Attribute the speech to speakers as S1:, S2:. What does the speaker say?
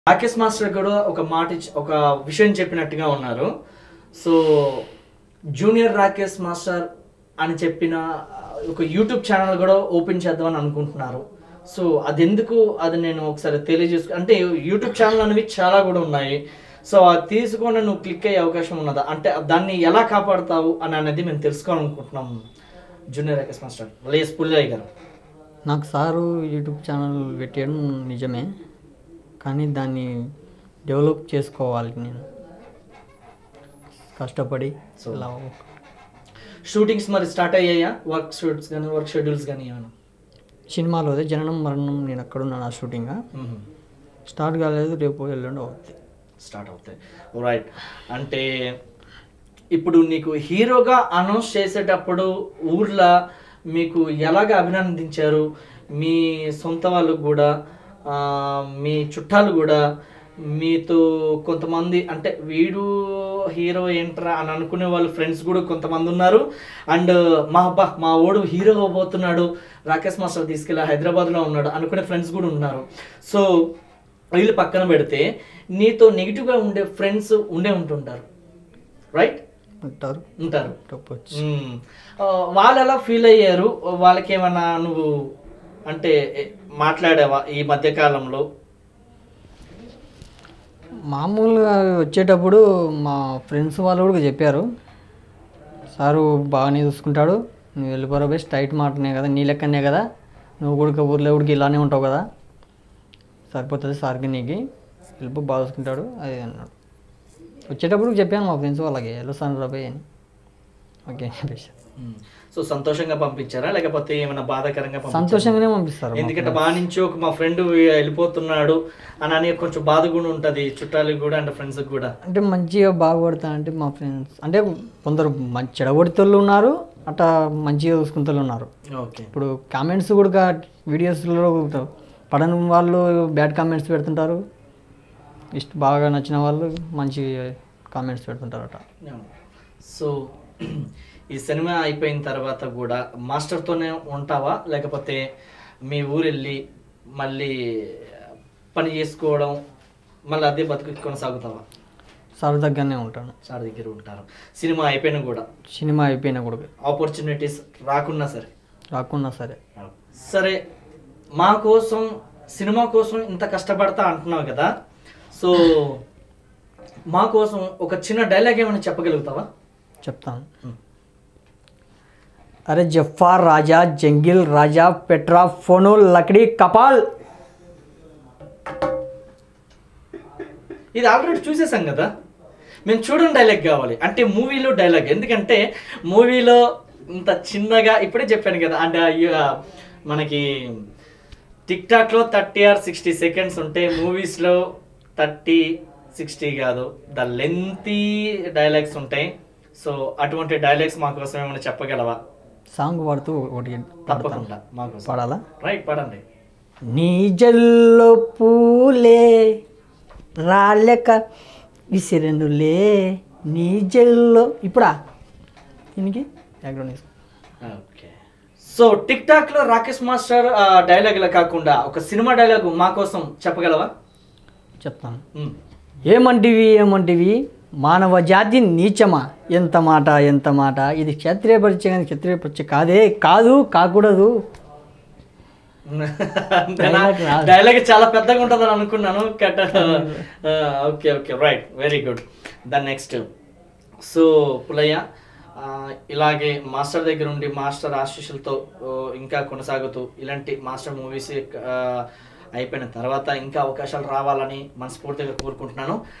S1: Rakesh master కూడా ఒక మాట ఇచ్చి- ఒక విషయం చెప్పినట్టుగా ఉన్నారు సో జూనియర్ రాకేష్ మాస్టర్ అని చెప్పిన ఒక యూట్యూబ్ ఛానల్ కూడా ఓపెన్ చేద్దామని అనుకుంటున్నారు సో అది ఎందుకు అది నేను ఒకసారి తెలియజేసుకు అంటే యూట్యూబ్ ఛానల్ అనేవి చాలా కూడా ఉన్నాయి సో అది తీసుకొని నువ్వు క్లిక్ అయ్యే అవకాశం ఉన్నదా అంటే దాన్ని ఎలా కాపాడుతావు అని అనేది మేము తెలుసుకోవాలనుకుంటున్నాం junior Rakesh master YS Pullaiah garu
S2: నాకు సారు యూట్యూబ్ ఛానల్ పెట్టడం నిజమే కానీ దాన్ని డెవలప్ చేసుకోవాలి నేను కష్టపడి
S1: So-
S2: ఇలా
S1: షూటింగ్స్ మరి స్టార్ట్ అయ్యాయా వర్క్ షూట్స్ కానీ వర్క్ షెడ్యూల్స్ కానీ ఏమైనా
S2: సినిమాలో అదే జననం మరణం నేను అక్కడున్నాను ఆ షూటింగ్ స్టార్ట్ కాలేదు రేపు ఎల్లుండి అవుతుంది
S1: స్టార్ట్ అవుతాయి రైట్ అంటే ఇప్పుడు నీకు హీరోగా అనౌన్స్ చేసేటప్పుడు ఊర్లో మీకు ఎలాగ అభినందించారు మీ సొంత వాళ్ళు కూడా ఆ, మీ చుట్టాలు కూడా మీతో కొంతమంది అంటే వీడు హీరో ఏంట్రా అని అనుకునే వాళ్ళు ఫ్రెండ్స్ కూడా కొంతమంది ఉన్నారు అండ్ మా అబ్బా మా ఓడు హీరో అవ్వబోతున్నాడు రాకేష్ మాస్టర్ తీసుకెళ్ళి హైదరాబాద్లో ఉన్నాడు అనుకునే ఫ్రెండ్స్ కూడా ఉన్నారు సో వీళ్ళు పక్కన పెడితే నీతో నెగిటివ్గా ఉండే ఫ్రెండ్స్ ఉండే ఉంటుంటారు రైట్
S2: ఉంటారు
S1: ఉంటారు
S2: చెప్పొచ్చు
S1: మ్మ్. ఆ, వాళ్ళు ఎలా ఫీల్ అయ్యారు వాళ్ళకి ఏమన్నా నువ్వు అంటే ఏ, మాట్లాడావా ఈ మధ్య కాలంలో
S2: మామూలుగా వచ్చేటప్పుడు మా ఫ్రెండ్స్ వాళ్ళు కూడా చెప్పారు సారు బాగానే చూసుకుంటాడు నువ్వు వెళ్ళిపోరా బెస్ట్ టైట్ మాటనే కదా నీ లెక్కనే కదా నువ్వు కూడా ఊర్లో ఊరికి ఇలానే ఉంటావు కదా సరిపోతుంది సార్కి నీకు వెళ్ళిపో బాగా చూసుకుంటాడు అది అన్నాడు వచ్చేటప్పుడు చెప్పాను మా ఫ్రెండ్స్ వాళ్ళకి వెళ్ళొస్తాను రాబాయ్ అని ఓకే అని చెప్పేసి
S1: మ్మ్. సో సంతోషంగా పంపించారా లేకపోతే ఏమైనా బాధాకరంగా పంపించారా?
S2: సంతోషంగానే పంపిస్తారు మా
S1: ఎందుకంటే బాగా నుంచి ఒక మా ఫ్రెండ్ వెళ్ళిపోతున్నాడు అని అని కొంచెం బాధ కూడా ఉంటుంది చుట్టాలకు కూడా అండ్ ఫ్రెండ్స్కి కూడా
S2: అంటే మంచిగా బాగుపడతా అంటే మా ఫ్రెండ్స్ అంటే కొందరు మంచి చెడగొడితోళ్ళు ఉన్నారు అట్లా మంచిగా చూసుకుంటూ ఉన్నారు
S1: ఓకే
S2: ఇప్పుడు కామెంట్స్ కూడా వీడియోస్లో పడని వాళ్ళు బ్యాడ్ కామెంట్స్ పెడుతుంటారు ఇష్ట బాగా నచ్చిన వాళ్ళు మంచి కామెంట్స్ పెడుతుంటారట
S1: సో ఈ సినిమా అయిపోయిన తర్వాత కూడా మాస్టర్తోనే ఉంటావా లేకపోతే మీ ఊరు వెళ్ళి మళ్ళీ పని చేసుకోవడం మళ్ళీ అదే బతుకు కొనసాగుతావా
S2: సార్ దగ్గరనే ఉంటాను
S1: సార్ దగ్గర ఉంటారు సినిమా అయిపోయినా కూడా
S2: సినిమా అయిపోయినా కూడా
S1: ఆపర్చునిటీస్ రాకున్నా సరే
S2: రాకున్నా సరే
S1: సరే మా కోసం సినిమా కోసం ఇంత కష్టపడతా అంటున్నావు కదా సో మా కోసం ఒక చిన్న డైలాగ్ ఏమైనా చెప్పగలుగుతావా
S2: చెప్తాను అరే జఫార్ రాజా జంగిల్ రాజా పెట్రా ఫోను లక్డీ కపాల్
S1: ఇది ఆల్రెడీ చూసేసాం కదా మేము చూడని డైలాగ్ కావాలి అంటే మూవీలో డైలాగ్ ఎందుకంటే మూవీలో ఇంత చిన్నగా ఇప్పుడే చెప్పాను కదా అంటే అయ్యో, మనకి టిక్ టాక్లో థర్టీ ఆర్ సిక్స్టీ సెకండ్స్ ఉంటే మూవీస్లో థర్టీ సిక్స్టీ కాదు ద లెంతీ డైలాగ్స్ ఉంటాయి సో అటువంటి డైలాగ్స్ మా కోసం ఏమైనా చెప్పగలవా
S2: సాంగ్ పాడుతూ ఒకటి పాడతాను
S1: తప్పకుండా మా కోసం
S2: పాడాలా
S1: రైట్ పడండి
S2: నీ జల్లో పూలే రాలేక విసిరెనులే నీ జల్లో ఇప్పుడా దీనికి బ్యాక్గ్రౌండ్ వేసుకో
S1: ఓకే సో టిక్ టాక్ లో రాకేష్ మాస్టర్ డైలాగ్ కాకుండా ఒక సినిమా డైలాగ్ మా కోసం చెప్పగలవా
S2: చెప్తాను
S1: మ్మ్.
S2: ఏమంటివి ఏమంటివి మానవ జాతి నీచమా ఎంత మాట ఎంత మాట ఇది క్షత్రియ పరీక్ష కానీ క్షత్రియ పరీక్ష కాదే కాదు కాకూడదు
S1: అంతేనా?
S2: Dialogue రాదు.
S1: డైలాగ్ చాలా పెద్దగా ఉంటుందని అనుకున్నాను cut okay okay right very good the next so Pullaiah ఆ, ఇలాగే మాస్టర్ దగ్గర ఉండి మాస్టర్ ఆశీస్సులతో ఓ, ఇంకా కొనసాగుతూ ఇలాంటి మాస్టర్ మూవీస్ అయిపోయిన తర్వాత ఇంకా అవకాశాలు రావాలని మనస్ఫూర్తిగా కోరుకుంటున్నాను